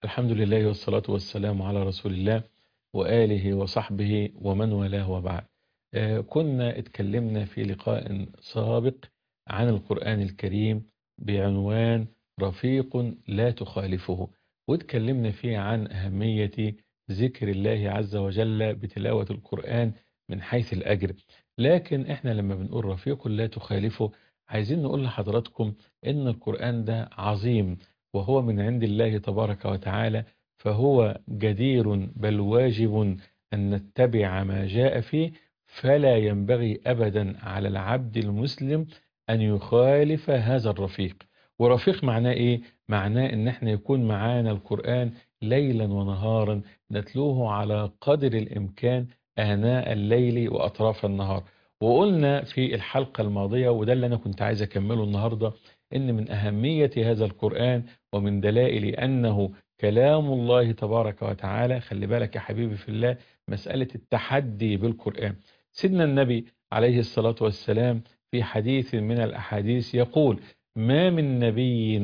الحمد لله والصلاة والسلام على رسول الله وآله وصحبه ومن والاه وبعد آه، كنا اتكلمنا في لقاء سابق عن القرآن الكريم بعنوان رفيق لا تخالفه واتكلمنا فيه عن أهمية ذكر الله عز وجل بتلاوة القرآن من حيث الأجر لكن احنا لما بنقول رفيق لا تخالفه عايزين نقول لحضراتكم ان القرآن ده عظيم وهو من عند الله تبارك وتعالى فهو جدير بل واجب أن نتبع ما جاء فيه فلا ينبغي أبدا على العبد المسلم أن يخالف هذا الرفيق ورفيق معناه إيه؟ معناه إن احنا يكون معانا القرآن ليلا ونهارا نتلوه على قدر الإمكان آناء الليل وأطراف النهار وقلنا في الحلقة الماضية وده اللي أنا كنت عايز أكمله النهاردة إن من أهمية هذا القرآن ومن دلائل أنه كلام الله تبارك وتعالى خلي بالك يا حبيبي في الله مسألة التحدي بالقرآن سيدنا النبي عليه الصلاة والسلام في حديث من الأحاديث يقول ما من نبي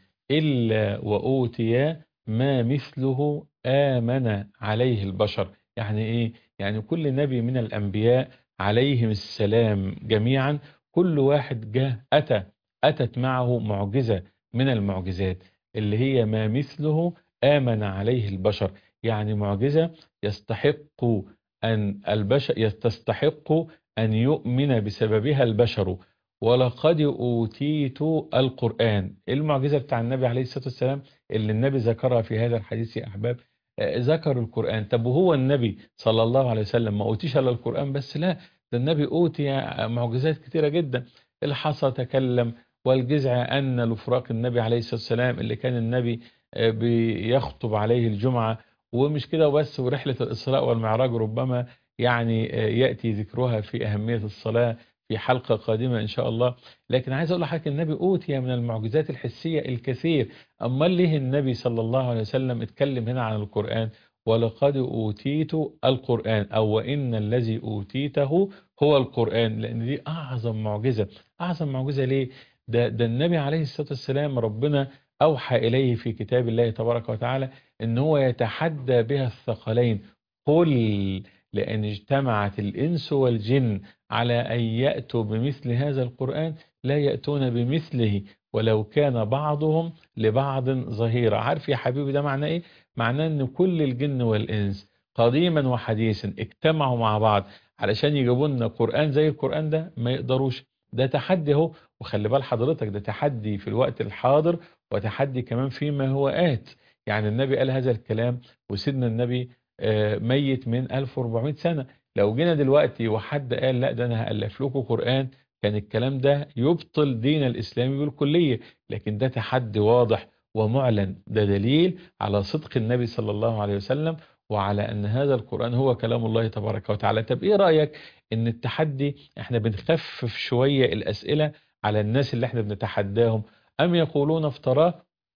إلا وأوتي ما مثله آمن عليه البشر يعني إيه؟ يعني كل نبي من الأنبياء عليهم السلام جميعا كل واحد جاء أتى أتت معه معجزة من المعجزات اللي هي ما مثله آمن عليه البشر يعني معجزة يستحق أن البشر تستحق أن يؤمن بسببها البشر ولقد أوتيت القرآن المعجزة بتاع النبي عليه الصلاة والسلام اللي النبي ذكرها في هذا الحديث يا أحباب ذكر القرآن طب وهو النبي صلى الله عليه وسلم ما أوتيش إلا القرآن بس لا ده النبي أوتي معجزات كتيرة جدا الحصى تكلم والجزع أن لفراق النبي عليه الصلاة والسلام اللي كان النبي بيخطب عليه الجمعة ومش كده وبس ورحلة الإسراء والمعراج ربما يعني يأتي ذكرها في أهمية الصلاة في حلقة قادمة إن شاء الله لكن عايز أقول لحضرتك النبي أوتي من المعجزات الحسية الكثير أما ليه النبي صلى الله عليه وسلم اتكلم هنا عن القرآن ولقد أوتيت القرآن أو وإن الذي أوتيته هو القرآن لأن دي أعظم معجزة أعظم معجزة ليه ده, ده النبي عليه الصلاة والسلام ربنا أوحى إليه في كتاب الله تبارك وتعالى أن هو يتحدى بها الثقلين قل لأن اجتمعت الإنس والجن على أن يأتوا بمثل هذا القرآن لا يأتون بمثله ولو كان بعضهم لبعض ظهيرا عارف يا حبيبي ده معناه إيه؟ معناه أن كل الجن والإنس قديما وحديثا اجتمعوا مع بعض علشان يجيبوا لنا قرآن زي القرآن ده ما يقدروش ده تحدي اهو وخلي بال حضرتك ده تحدي في الوقت الحاضر وتحدي كمان فيما هو آت يعني النبي قال هذا الكلام وسيدنا النبي ميت من 1400 سنة لو جينا دلوقتي وحد قال لا ده انا هألف لكم قرآن كان الكلام ده يبطل دين الإسلام بالكلية لكن ده تحدي واضح ومعلن ده دليل على صدق النبي صلى الله عليه وسلم وعلى أن هذا القرآن هو كلام الله تبارك وتعالى طب إيه رأيك أن التحدي إحنا بنخفف شوية الأسئلة على الناس اللي إحنا بنتحداهم أم يقولون افتراه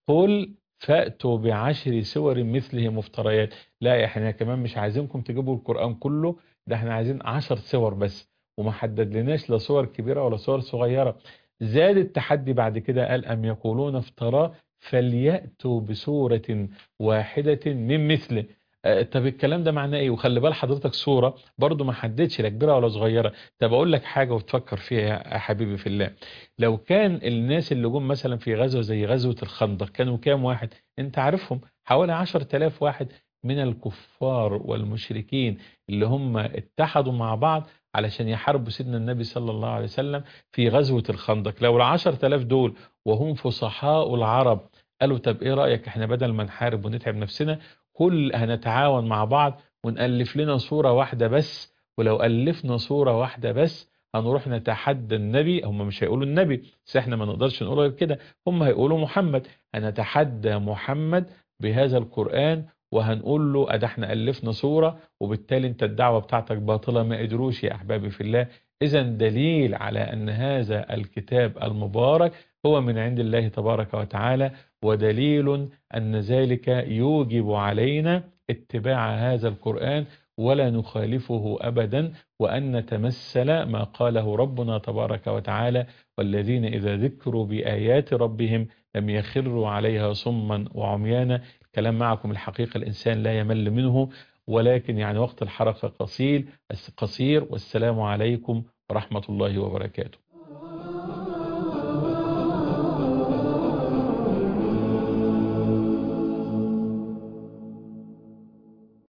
قل فأتوا بعشر سور مثله مفتريات لا إحنا كمان مش عايزينكم تجيبوا القرآن كله ده إحنا عايزين عشر سور بس وما حدد لناش لا صور كبيرة ولا صور صغيرة زاد التحدي بعد كده قال أم يقولون افتراه فليأتوا بسورة واحدة من مثله طب الكلام ده معناه ايه وخلي بال حضرتك صورة برضو ما حددش لا كبيرة ولا صغيرة طب اقول لك حاجة وتفكر فيها يا حبيبي في الله لو كان الناس اللي جم مثلا في غزوة زي غزوة الخندق كانوا كام واحد انت عارفهم حوالي عشر تلاف واحد من الكفار والمشركين اللي هم اتحدوا مع بعض علشان يحاربوا سيدنا النبي صلى الله عليه وسلم في غزوة الخندق لو العشر تلاف دول وهم فصحاء العرب قالوا طب ايه رأيك احنا بدل ما نحارب ونتعب نفسنا كل هنتعاون مع بعض ونألف لنا صورة واحدة بس ولو ألفنا صورة واحدة بس هنروح نتحدى النبي هم مش هيقولوا النبي بس احنا ما نقدرش نقول غير كده هم هيقولوا محمد هنتحدى محمد بهذا القرآن وهنقول له ادي احنا ألفنا صورة وبالتالي انت الدعوة بتاعتك باطلة ما قدروش يا أحبابي في الله إذا دليل على أن هذا الكتاب المبارك هو من عند الله تبارك وتعالى ودليل أن ذلك يوجب علينا اتباع هذا القرآن ولا نخالفه أبدا وأن نتمثل ما قاله ربنا تبارك وتعالى والذين إذا ذكروا بآيات ربهم لم يخروا عليها صما وعميانا كلام معكم الحقيقة الإنسان لا يمل منه ولكن يعني وقت الحلقة قصير قصير والسلام عليكم ورحمة الله وبركاته